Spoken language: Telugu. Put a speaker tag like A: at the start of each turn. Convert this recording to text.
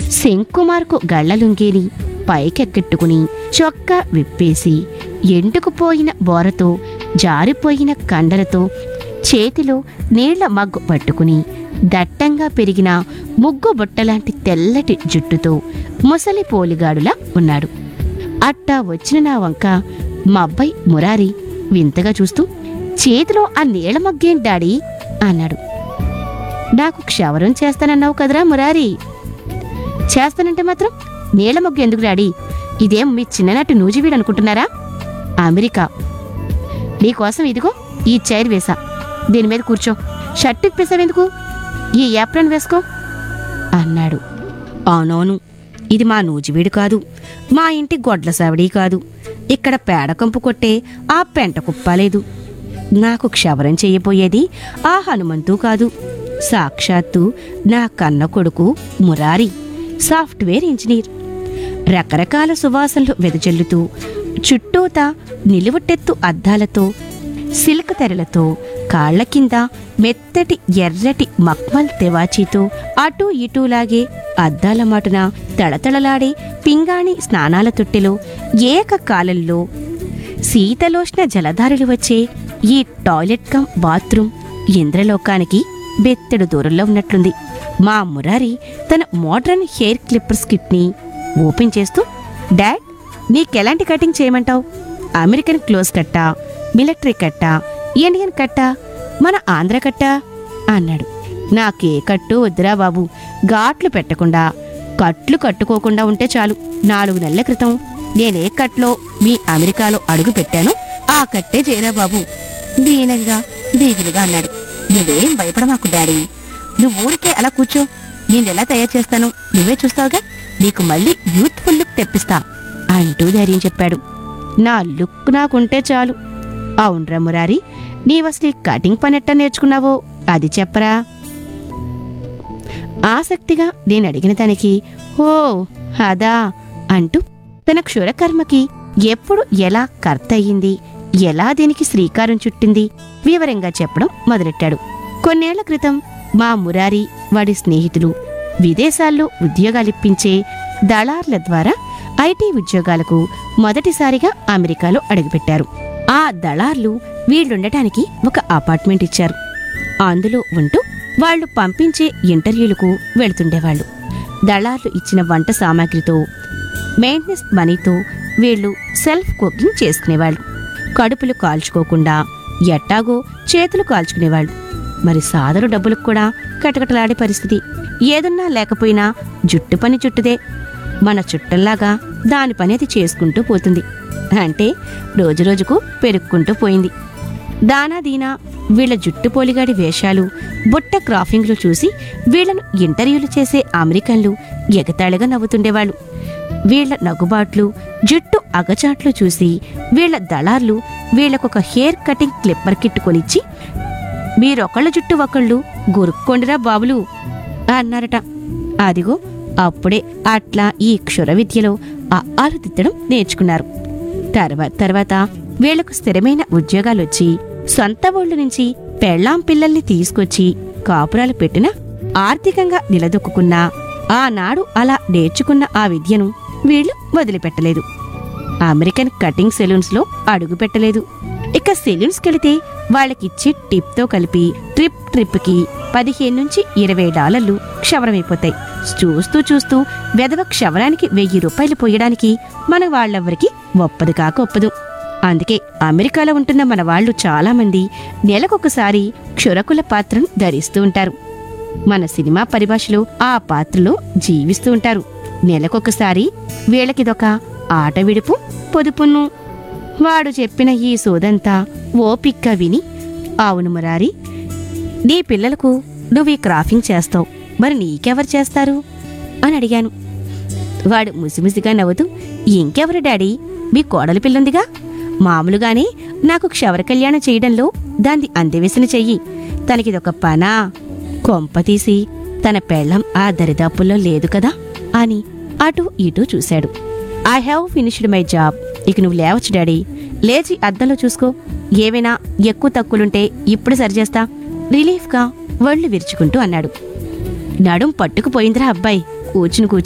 A: శంకుమార్కు గళ్ళలుంగేని పైకెక్కెట్టుకుని చొక్కా విప్పేసి ఎండుకుపోయిన బోరతో జారిపోయిన కండలతో చేతిలో నీళ్ల మగ్గు పట్టుకుని దట్టంగా పెరిగిన ముగ్గు బుట్టలాంటి తెల్లటి జుట్టుతో ముసలి పోలిగాడులా ఉన్నాడు అట్టా వచ్చిన నా వంక మా అబ్బాయి మురారి వింతగా చూస్తూ చేతిలో ఆ నీళ్ల మగ్గేం డాడీ అన్నాడు నాకు క్షవరం చేస్తానన్నావు కదరా మురారి చేస్తానంటే మాత్రం నీళ్ల మొగ్గు ఎందుకు డాడీ ఇదేం మీ చిన్ననాటి నూజివీడు అనుకుంటున్నారా అమెరికా నీకోసం ఇదిగో ఈ చైర్ వేసా దీని మీద కూర్చో షర్ట్ ఇప్పేసావెందుకు ఈ యాప్రన్ వేసుకో అన్నాడు అవునవును ఇది మా నూజివీడు కాదు మా ఇంటి గొడ్ల సవడి కాదు ఇక్కడ పేడ కంపు కొట్టే ఆ పెంట కుప్ప లేదు నాకు క్షవరం చేయబోయేది ఆ హనుమంతు కాదు సాక్షాత్తు నా కన్న కొడుకు మురారి సాఫ్ట్వేర్ ఇంజనీర్ రకరకాల సువాసనలు వెదజల్లుతూ చుట్టూతా నిలువటెత్తు అద్దాలతో సిల్క్ తెరలతో కాళ్ల కింద మెత్తటి ఎర్రటి మక్మల్ తెవాచీతో అటూ ఇటూ లాగే అద్దాల మాటున తళతళలాడే పింగాణి స్నానాల తొట్టెలో ఏకకాలంలో శీతలోష్ణ జలధారులు వచ్చే ఈ టాయిలెట్ కమ్ బాత్రూమ్ ఇంద్రలోకానికి బెత్తెడు దూరంలో ఉన్నట్లుంది మా మురారి తన మోడ్రన్ హెయిర్ క్లిప్పర్స్ కిట్ని ఓపెన్ చేస్తూ డాడ్ నీకెలాంటి కటింగ్ చేయమంటావు అమెరికన్ క్లోజ్ కట్టా మిలిటరీ కట్టా ఇండియన్ కట్టా మన ఆంధ్ర కట్టా అన్నాడు నాకే కట్టు వద్దురా బాబు ఘాట్లు పెట్టకుండా కట్లు కట్టుకోకుండా ఉంటే చాలు నాలుగు నెలల క్రితం నేనే కట్లో మీ అమెరికాలో అడుగు పెట్టాను ఆ కట్టే చేయరా బాబు దీనంగా దిగులుగా అన్నాడు నువ్వేం భయపడమాకు డాడీ నువ్వు ఊరికే అలా కూర్చో నేనెలా తయారు చేస్తాను నువ్వే చూస్తావుగా నీకు మళ్ళీ యూత్ఫుల్ లుక్ తెప్పిస్తా అంటూ ధైర్యం చెప్పాడు నా లుక్ నాకుంటే చాలు అవునరా మురారి నీవసలు ఈ కటింగ్ పని ఎట్టా నేర్చుకున్నావో అది చెప్పరా ఆసక్తిగా నేను అడిగిన తనకి ఓ అదా అంటూ తన క్షురకర్మకి ఎప్పుడు ఎలా కర్త అయ్యింది ఎలా దీనికి శ్రీకారం చుట్టింది వివరంగా చెప్పడం మొదలెట్టాడు కొన్నేళ్ల క్రితం మా మురారి వాడి స్నేహితులు విదేశాల్లో ఉద్యోగాలిప్పించే దళార్ల ద్వారా ఐటీ ఉద్యోగాలకు మొదటిసారిగా అమెరికాలో అడుగుపెట్టారు ఆ దళార్లు వీళ్ళుండటానికి ఒక అపార్ట్మెంట్ ఇచ్చారు అందులో ఉంటూ వాళ్ళు పంపించే ఇంటర్వ్యూలకు వెళ్తుండేవాళ్ళు దళార్లు ఇచ్చిన వంట సామాగ్రితో మెయింటెనెన్స్ మనీతో వీళ్ళు సెల్ఫ్ కుకింగ్ చేసుకునేవాళ్ళు కడుపులు కాల్చుకోకుండా ఎట్టాగో చేతులు కాల్చుకునేవాళ్ళు మరి సాదరు డబ్బులకు కూడా కటకటలాడే పరిస్థితి ఏదున్నా లేకపోయినా జుట్టు పని చుట్టుదే మన చుట్టంలాగా దాని పని అది చేసుకుంటూ పోతుంది అంటే రోజురోజుకు పెరుక్కుంటూ పోయింది దానా దీనా వీళ్ళ జుట్టు పోలిగాడి వేషాలు బుట్ట క్రాఫింగ్లు చూసి వీళ్ళను ఇంటర్వ్యూలు చేసే అమెరికన్లు ఎగతాళిగా నవ్వుతుండేవాళ్ళు వీళ్ళ నగుబాట్లు జుట్టు అగచాట్లు చూసి వీళ్ళ దళార్లు వీళ్ళకొక హెయిర్ కటింగ్ క్లిప్పర్ కిట్ కొనిచ్చి మీరొకళ్ళ జుట్టు ఒకళ్ళు గురుక్కోండిరా బాబులు అన్నారట అదిగో అప్పుడే అట్లా ఈ క్షుర విద్యలో అఆలు తిట్టడం నేర్చుకున్నారు తర్వాత తర్వాత వీళ్లకు స్థిరమైన ఉద్యోగాలొచ్చి సొంత ఊళ్ళ నుంచి పెళ్ళాం పిల్లల్ని తీసుకొచ్చి కాపురాలు పెట్టినా ఆర్థికంగా నిలదొక్కున్నా ఆనాడు అలా నేర్చుకున్న ఆ విద్యను వీళ్ళు వదిలిపెట్టలేదు అమెరికన్ కటింగ్ సెలూన్స్ లో అడుగు పెట్టలేదు ఇక సెలూన్స్ కెళితే వాళ్ళకిచ్చే టిప్ తో కలిపి ట్రిప్ ట్రిప్ కి పదిహేను నుంచి ఇరవై డాలర్లు క్షవరమైపోతాయి చూస్తూ చూస్తూ వెదవ క్షవరానికి వెయ్యి రూపాయలు పోయడానికి మన వాళ్ళెవ్వరికి ఒప్పదు కాక ఒప్పదు అందుకే అమెరికాలో ఉంటున్న మన వాళ్ళు చాలా మంది నెలకొకసారి క్షురకుల పాత్రను ధరిస్తూ ఉంటారు మన సినిమా పరిభాషలో ఆ పాత్రలో జీవిస్తూ ఉంటారు నెలకొకసారి వీళ్ళకిదొక ఆట విడుపు పొదుపును వాడు చెప్పిన ఈ సోదంతా ఓపిక్క విని అవును మురారి నీ పిల్లలకు నువ్వు ఈ క్రాఫింగ్ చేస్తావు మరి నీకెవరు చేస్తారు అని అడిగాను వాడు ముసిముసిగా నవ్వుతూ ఇంకెవరు డాడీ మీ కోడలి పిల్లుందిగా మామూలుగానే నాకు క్షవర కళ్యాణం చేయడంలో దాన్ని అందవేసిన చెయ్యి తనకిదొక పనా కొంప తీసి తన పెళ్ళం ఆ దరిదాపుల్లో లేదు కదా అని అటు ఇటు చూశాడు I have finished my job ఇక నువ్వు లేవచ్చు డాడీ లేచి అద్దంలో చూసుకో ఏవైనా ఎక్కువ తక్కువలుంటే ఇప్పుడు సరిచేస్తా రిలీఫ్గా ఒళ్ళు విరుచుకుంటూ అన్నాడు నడుం పట్టుకుపోయిందిరా అబ్బాయి కూర్చుని కూర్చుని